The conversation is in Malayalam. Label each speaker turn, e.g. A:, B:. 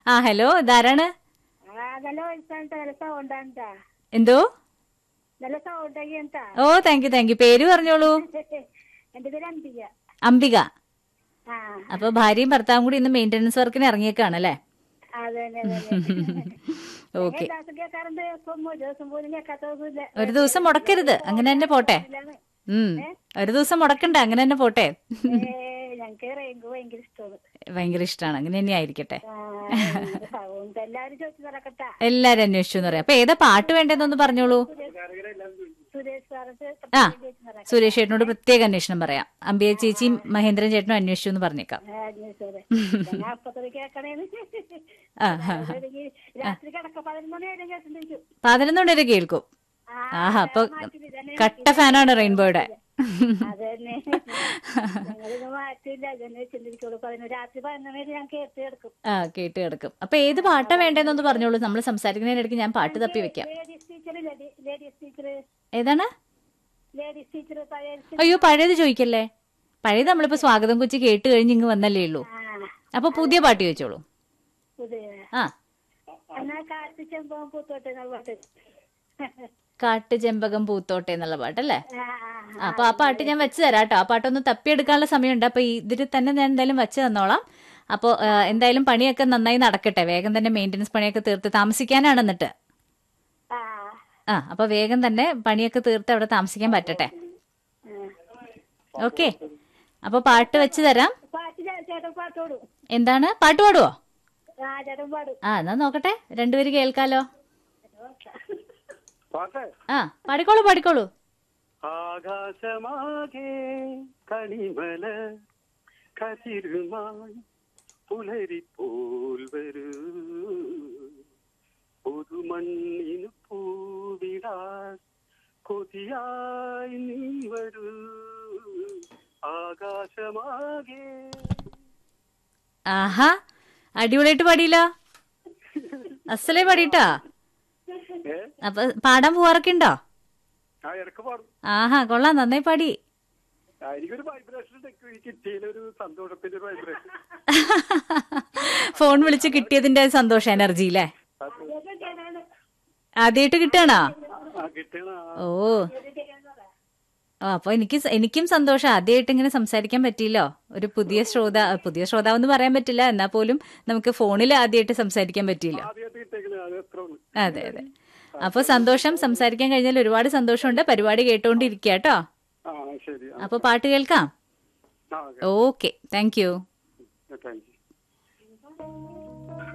A: ആ ഹലോ ഇതാരാണ്
B: ആ നല്ല വയസ്സാണ് നല്ല സൗണ്ട് ആണ്
A: എന്തോ
B: നല്ല സൗണ്ട് എന്താ
A: oh thank you thank you പേര് പറഞ്ഞോളൂ
B: എന്റെ പേര് അംബിക
A: അംബിക
B: ആ
A: അപ്പൊ ഭാര്യയും ഭർത്താവും കൂടി ഇന്ന് മെയിന്റനൻസ് വർക്കിന് ഇറങ്ങിയേക്കാണല്ലേ
B: അതെ അതെ
A: ഓക്കെ
B: എല്ലാ ദിവസം കേൾക്കാറുണ്ട് ഇപ്പം ഒരു ദിവസം പോലും കേൾക്കാത്തൊന്നുമില്ല
A: ഒരു ദിവസം മുടക്കരുത് അങ്ങനെ തന്നെ പോട്ടെ ഉം ഒരു ദിവസം മുടക്കണ്ട അങ്ങനെ തന്നെ പോട്ടെ
B: ഞങ്ങക്ക് റെയിൻബോ ഭയങ്കര ഇഷ്ടമാണ്
A: ഭയങ്കര ഇഷ്ടമാണ് അങ്ങനെ തന്നെ ആയിരിക്കട്ടെ
B: സൗണ്ട് എല്ലാരും ചോദിച്ചു നടക്കട്ടാ
A: എല്ലാരും അന്വേഷിച്ചു എന്ന് പറയാം അപ്പൊ ഏതാ പാട്ട് വേണ്ടതെന്നൊന്ന് പറഞ്ഞോളൂ
B: സുരേഷ് സാറത്ത്
A: ആ സുരേഷ് ചേട്ടനോട് പ്രത്യേക അന്വേഷണം പറയാം അമ്പിയ ചേച്ചിയും മഹേന്ദ്രൻ ചേട്ടനും അന്വേഷിച്ചു എന്ന് പറഞ്ഞേക്കാം
B: അപ്പത്തത് കേക്കണേന്ന്
A: ആ ആ
B: അതെനിക്ക് രാത്രി കിടക്ക പതിനൊന്ന് മണി വരെ കേട്ടിരിക്കും
A: പതിനൊന്ന് മണി വരെ കേൾക്കും ആഹാ അപ്പൊ കട്ട ഫാനാണ് റെയിൻബോയുടെ
B: അതന്നെ ഞങ്ങളിത് മാറ്റില്ല അതന്നെ ചിന്തിക്കുള്ളൂ പതിനൊന്ന് രാത്രി പതിനൊന്ന് വരെ ഞാൻ കേട്ട് കിടക്കും
A: ആ കേട്ട് കിടക്കും അപ്പൊ ഏത് പാട്ടാ വേണ്ടതെന്നൊന്ന് പറഞ്ഞോളൂ നമ്മൾ സംസാരിക്കുന്നതിനിടയ്ക്ക് ഞാൻ പാട്ട് തപ്പി വെക്കാം
B: ലേഡീസ് ടീച്ചർ ലേഡീസ് ടീച്ചർ
A: ഏതാണ്
B: ലേഡീസ് ടീച്ചർ പഴയ
A: അയ്യോ പഴയത് ചോദിക്കല്ലേ പഴയത് നമ്മളിപ്പോ സ്വാഗതം കൊച്ചി കേട്ട് കഴിഞ്ഞ് ഇങ്ങ് വന്നല്ലേ ഉള്ളൂ
B: ആ
A: അപ്പൊ പുതിയ പാട്ട് ചോദിച്ചോളൂ
B: പുതിയ
A: ആ
B: എന്നാ കാറ്റ് ചെമ്പം പൂത്തോട്ടെ എന്നുള്ള പാട്ട്
A: കാട്ട് ചെമ്പകം പൂത്തോട്ടെ എന്നുള്ള പാട്ടല്ലേ
B: ആ, ആ,
A: ആ, അപ്പൊ ആ പാട്ട് ഞാൻ വെച്ച് തരാം കേട്ടോ ആ പാട്ടൊന്ന് തപ്പിയെടുക്കാനുള്ള സമയമുണ്ട് അപ്പൊ ഇതിൽ തന്നെ ഞാൻ എന്തായാലും വെച്ച് തന്നോളാം അപ്പോൾ എന്തായാലും പണിയൊക്കെ നന്നായി നടക്കട്ടെ വേഗം തന്നെ മെയിൻ്റനൻസ് പണിയൊക്കെ തീർത്ത് താമസിക്കാനാണ് എന്നിട്ട്
B: ആ
A: ആ അപ്പൊ വേഗം തന്നെ പണിയൊക്കെ തീർത്ത് അവിടെ താമസിക്കാൻ പറ്റട്ടെ ഓക്കെ അപ്പൊ പാട്ട് വെച്ച് തരാം
B: പാട്ട് ചേ- ചേട്ടൻ പാട്ടോടും
A: എന്താണ് പാട്ട് പാടുവോ
B: ആ ചേട്ടൻ പാടും
A: ആ എന്നാ നോക്കട്ടെ രണ്ടുപേര് കേൾക്കാലോ
C: പാട്ട്
A: ആ പാടിക്കോളൂ പാടിക്കോളൂ
C: ആകാശമാകെ കണിമല കതിരുമായി പുലരിപ്പോൽ വരൂ പുതുമണ്ണിനു പൂവിടാൻ കൊതിയായി നീ വരൂ ആകാശമാകെ
A: ആഹാ അടിപൊളിയായിട്ട് പാടിയില്ലോ അസലേ പാടിയിട്ടാ
C: ഏ
A: അപ്പൊ പാടാൻ പോവാറൊക്കെ ഉണ്ടോ
C: ആ ഇടക്ക് പാടും
A: ആഹാ കൊള്ളാം നന്നായി പാടി
C: ആ, എനിക്കൊരു വൈബ്രേഷൻ കിട്ടിയതിലൊരു സന്തോഷത്തിന്റെ ഒരു വൈബ്രേഷൻ
A: ഫോൺ വിളിച്ച് കിട്ടിയതിന്റെ സന്തോഷം എനർജി അല്ലേ ആദ്യമായിട്ട് കിട്ടുകയാണോ
C: ആ കിട്ടണ
A: ഓ ഓ അപ്പൊ എനിക്ക് സ- എനിക്കും സന്തോഷം ആദ്യമായിട്ട് ഇങ്ങനെ സംസാരിക്കാൻ പറ്റിയില്ലോ ഒരു പുതിയ ശ്രോതാ പുതിയ ശ്രോതാവെന്ന് പറയാൻ പറ്റില്ല എന്നാൽ പോലും നമുക്ക് ഫോണിൽ ആദ്യമായിട്ട് സംസാരിക്കാൻ പറ്റിയില്ലോ
C: ആദ്യമായിട്ട് കിട്ടിയേക്കുന്നത് അത് എത്ര ഉള്ളു
A: അതെ അതെ അപ്പൊ സന്തോഷം സംസാരിക്കാൻ കഴിഞ്ഞാൽ ഒരുപാട് സന്തോഷമുണ്ട് പരിപാടി കേട്ടോണ്ടിരിക്കുക കേട്ടോ
C: ആ ശരി ആ
A: അപ്പൊ പാട്ട് കേൾക്കാം
C: ആ
A: okay thank you
C: thank U